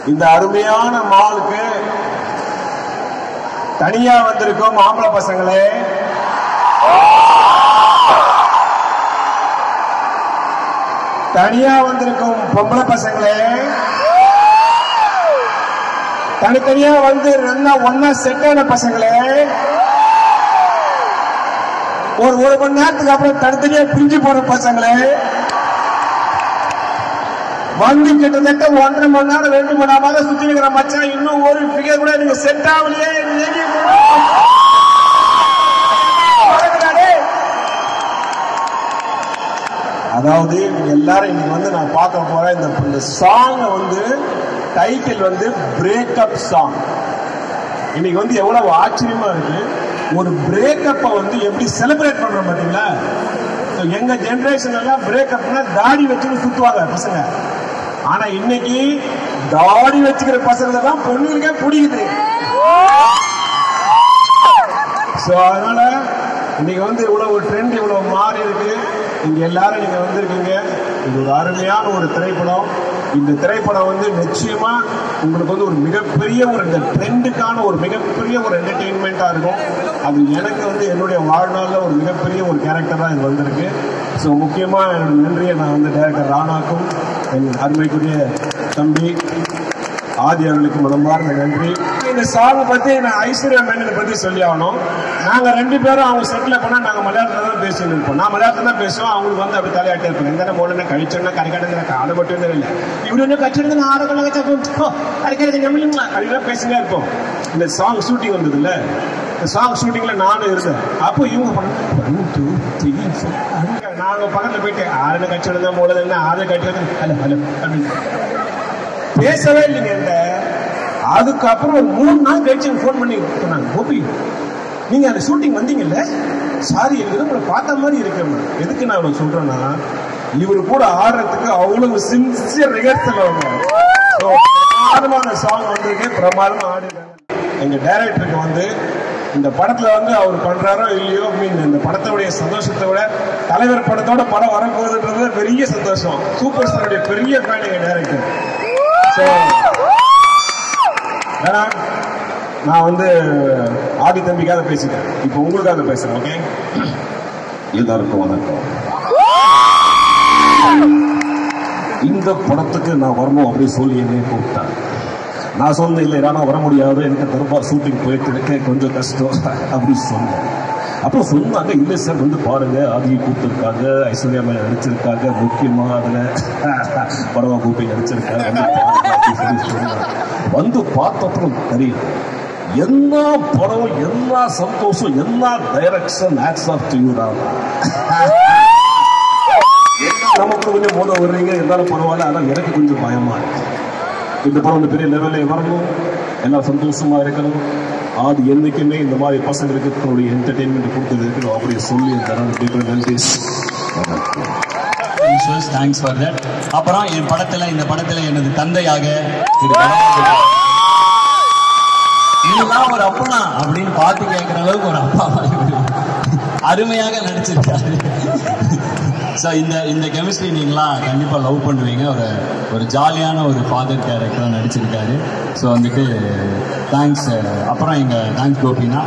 இந்த அருமையான மாலுக்கு தனியா வந்திருக்கும் ஆம்பளை பசங்களே தனியா வந்திருக்கும் பொம்பளை பசங்களே தனித்தனியா வந்து ரெண்டா ஒன்னா செட்டான பசங்களே ஒரு ஒரு மணி நேரத்துக்கு அப்புறம் தனித்தனியா பிரிஞ்சு போற பசங்களே வந்து கிட்டத்தட்ட ஒன்றரை மணி நேரம் ரெண்டு மணி நேரம் சுத்தி இருக்கிற மச்சான் இன்னும் ஒரு ஃபிகர் கூட நீங்க செட் ஆகலையே எங்கேயும் வரக்கூடாது. அதாவது இவங்க எல்லாரும் இன்னைக்கு வந்து நான் பார்க்க போறேன் இந்த இந்த சாங் வந்து டைட்டில் வந்து பிரேக்கப் சாங் இன்னைக்கு வந்து எவ்வளவு ஆச்சரியமா இருக்கு ஒரு பிரேக்கப்பை வந்து எப்படி செலிப்ரேட் பண்றோம் பாத்தீங்களா So, எங்க ஜெனரேஷன் எல்லாம் பிரேக்கப்னா தாடி வச்சுன்னு சுத்துவாங்க பசங்க ஆனா இன்னைக்கு தாடி வச்சுக்கிற பசங்க தான் பொண்ணுங்களுக்கே பிடிக்குது ஸோ அதனால இன்னைக்கு வந்து இவ்வளவு ஒரு ட்ரெண்ட் இவ்வளவு மாறி இருக்கு இங்க எல்லாரும் நீங்க வந்திருக்கீங்க இது ஒரு அருமையான ஒரு திரைப்படம் இந்த திரைப்படம் வந்து நிச்சயமா உங்களுக்கு வந்து ஒரு மிகப்பெரிய ஒரு இந்த ட்ரெண்டுக்கான ஒரு மிகப்பெரிய ஒரு என்டர்டெயின்மெண்ட்டாக இருக்கும் அது எனக்கு வந்து என்னுடைய வாழ்நாளில் ஒரு மிகப்பெரிய ஒரு கேரக்டராக இது வந்திருக்கு ஸோ முக்கியமாக என்னோட நன்றியை நான் வந்து டைரக்டர் ராணாக்கும் என் அருமைக்குரிய தம்பி ஆதி அவர்களுக்கு மனமார்ந்த நன்றி இந்த சாங் பத்தி நான் ஐஸ்வர்யா மேனனை பத்தி சொல்லி ஆகணும் நாங்க ரெண்டு பேரும் அவங்க செட்டில் போனா நாங்க மலையாளத்துல தான் பேசிட்டு இருப்போம் நான் மலையாளத்துல தான் பேசுவோம் அவங்களுக்கு வந்து அப்படி தலையாட்டே இருப்பேன் எந்த மோடனே கழிச்சோன்னா கரைக்காடுங்கிற காடை மட்டும் இல்லை இப்படி ஒன்று கச்சிருந்து நான் ஆரோக்கியம் வச்சா கரைக்கிறது நம்மளுங்களா அப்படிலாம் பேசினே இருப்போம் இந்த சாங் ஷூட்டிங் வந்தது இல்ல இந்த சாங் ஷூட்டிங்ல நானும் இருந்தேன் அப்போ இவங்க பண்ணாங்க ஒன் டூ த்ரீ ஃபோர் நாங்க பக்கத்துல போயிட்டு ஆறு கட்சி எடுத்தா மூலம் என்ன ஆறு கட்டி ஹலோ ஹலோ அப்படின்னு பேசவே இல்லைங்க என்கிட்ட அதுக்கப்புறம் ஒரு மூணு நாள் கழிச்சு ஃபோன் பண்ணி சொன்னாங்க கோபி நீங்க அந்த ஷூட்டிங் வந்தீங்கல்ல சாரி எனக்கு உங்களை பார்த்த மாதிரி இருக்கேன் எதுக்கு நான் இவ்வளவு சொல்றேன்னா இவரு கூட ஆடுறதுக்கு அவ்வளவு சின்சியர் ரிஹர்சல் அவங்க So, பிரமாதமான சாங் வந்திருக்கு பிரமாதமா ஆடிருக்காங்க எங்க டைரக்டருக்கு வந்து இந்த படத்துல வந்து அவர் பண்றாரோ இல்லையோ மீன் இந்த படத்தோடைய சந்தோஷத்தை விட தலைவர் படத்தோட படம் வரப்போகுதுன்றது பெரிய சந்தோஷம் சூப்பர் ஸ்டாருடைய பெரிய ஃபேன் எங்க டைரக்டர் ஸோ ஏன்னா நான் வந்து ஆதி தம்பிக்காக பேசிட்டேன் இப்போ உங்களுக்காக பேசுறேன் ஓகே எல்லாருக்கும் வணக்கம் இந்த படத்துக்கு நான் வரணும் அப்படின்னு சொல்லி என்னை கூப்பிட்டேன் நான் சொன்னேன் இல்லை நான் வர முடியாது எனக்கு தர்பார் ஷூட்டிங் போயிட்டு இருக்கேன் கொஞ்சம் கஷ்டம் அப்படின்னு சொன்னேன் அப்போ சொன்னாங்க இல்லை சார் வந்து பாருங்க ஆதியை கூப்பிட்டுருக்காங்க ஐஸ்வர்யா மேல நடிச்சிருக்காங்க முக்கியமா அதுல பரவா கூப்பி நடிச்சிருக்காங்க வந்து பாருங்க அப்படின்னு சொல்லி சொன்னாங்க. வந்து பார்த்தப்பறம் தெரியும் என்ன படம் என்ன சந்தோஷம் என்ன direction hats off to you நமக்கு கொஞ்சம் மோத வர்றீங்க இருந்தாலும் பரவாயில்ல ஆனால் எனக்கு கொஞ்சம் பயமா இருக்கு இந்த படம் வந்து பெரிய லெவலில் வரணும் எல்லாம் சந்தோஷமா இருக்கணும் அது என்னைக்குமே இந்த மாதிரி பசங்களுக்கு தன்னுடைய என்டர்டெயின்மெண்ட் கொடுத்தது இருக்கணும் அப்படி சொல்லி தரேன் டிஃபரெண்ட் நன்றி விஷுவல்ஸ் தேங்க்ஸ் ஃபார் தட் அப்புறம் என் படத்துல இந்த படத்துல எனது தந்தையாக இதெல்லாம் ஒரு அப்பனா அப்படின்னு பார்த்து கேட்கிற அளவுக்கு ஒரு அப்பா அருமையாக நடிச்சிருக்காரு ஸோ இந்த இந்த கெமிஸ்ட்ரி நீங்களாம் கண்டிப்பாக லவ் பண்ணுவீங்க ஒரு ஒரு ஜாலியான ஒரு ஃபாதர் கேரக்டராக நடிச்சிருக்காரு ஸோ வந்துட்டு தேங்க்ஸ் அப்புறம் எங்கள் தேங்க்ஸ் கோபினா